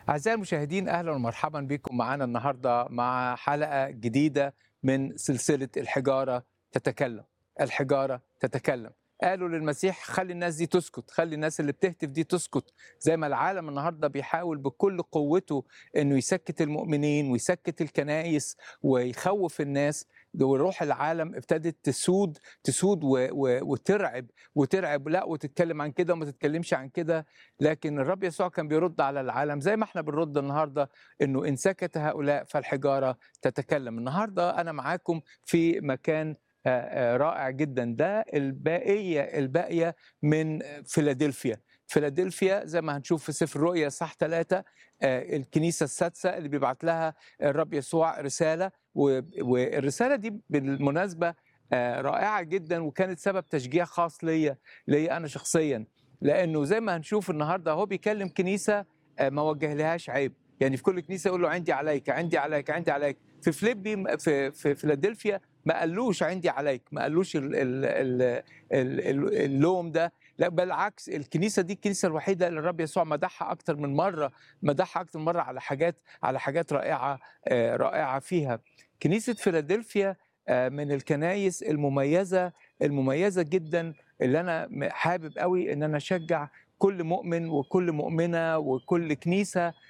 أعزائي المشاهدين أهلا ومرحبا بكم معنا النهاردة مع حلقة جديدة من سلسلة الحجارة تتكلم الحجارة تتكلم قالوا للمسيح خلي الناس دي تسكت خلي الناس اللي بتهتف دي تسكت زي ما العالم النهاردة بيحاول بكل قوته أنه يسكت المؤمنين ويسكت الكنائس ويخوف الناس وروح العالم ابتدت تسود تسود و و وترعب وترعب لا وتتكلم عن كده وما تتكلمش عن كده لكن الرب يسوع كان بيرد على العالم زي ما احنا بنرد النهارده انه ان سكت هؤلاء فالحجاره تتكلم النهارده انا معاكم في مكان آه، آه، رائع جدا ده الباقيه الباقيه من فيلادلفيا فيلادلفيا زي ما هنشوف في سفر الرؤيا صح ثلاثة الكنيسة السادسة اللي بيبعت لها الرب يسوع رسالة و- والرسالة دي بالمناسبة آه، رائعة جدا وكانت سبب تشجيع خاص ليا ليا أنا شخصيا لأنه زي ما هنشوف النهاردة هو بيكلم كنيسة آه، ما وجه لهاش عيب يعني في كل كنيسة يقول له عندي عليك عندي عليك عندي عليك في فليبي في في فيلادلفيا ما قالوش عندي عليك ما قالوش ال ال ال ال ال اللوم ده لا بالعكس الكنيسه دي الكنيسه الوحيده اللي الرب يسوع مدحها اكتر من مره مدحها اكتر من مره على حاجات على حاجات رائعه آه، رائعه فيها كنيسه فيلادلفيا آه، من الكنايس المميزه المميزه جدا اللي انا م- حابب قوي ان انا اشجع كل مؤمن وكل مؤمنه وكل كنيسه آه،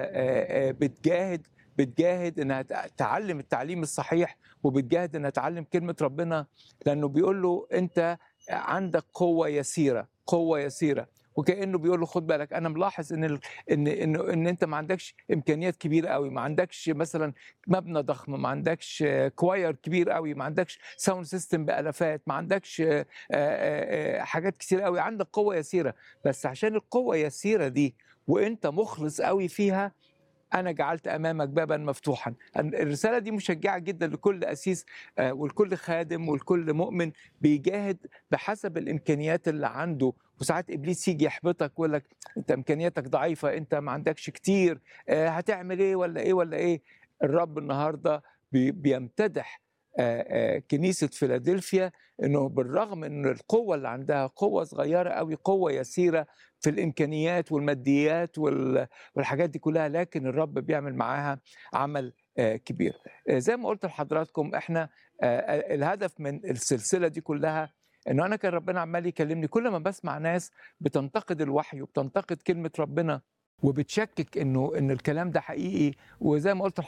آه، آه، بتجاهد بتجاهد انها تع- تعلم التعليم الصحيح وبتجاهد انها تعلم كلمه ربنا لانه بيقول له انت عندك قوه يسيره قوه يسيره وكانه بيقول له خد بالك انا ملاحظ ان ال... ان ان ان انت ما عندكش امكانيات كبيره قوي ما عندكش مثلا مبنى ضخم ما عندكش آه، كواير كبير قوي ما عندكش ساوند سيستم بالافات ما عندكش آه، آه، آه، حاجات كتير قوي عندك قوه يسيره بس عشان القوه يسيره دي وانت مخلص قوي فيها انا جعلت امامك بابا مفتوحا الرساله دي مشجعه جدا لكل اسيس آه، ولكل خادم ولكل مؤمن بيجاهد بحسب الامكانيات اللي عنده وساعات ابليس يجي يحبطك ويقول لك انت امكانياتك ضعيفه انت ما عندكش كتير آه، هتعمل ايه ولا ايه ولا ايه الرب النهارده بي- بيمتدح آه، آه، كنيسه فيلادلفيا انه بالرغم ان القوه اللي عندها قوه صغيره قوي قوه يسيره في الامكانيات والماديات وال والحاجات دي كلها لكن الرب بيعمل معاها عمل آه، كبير آه، زي ما قلت لحضراتكم احنا آه، الهدف من السلسله دي كلها انه انا كان ربنا عمال يكلمني كل ما بسمع ناس بتنتقد الوحي وبتنتقد كلمه ربنا وبتشكك انه ان الكلام ده حقيقي وزي ما قلت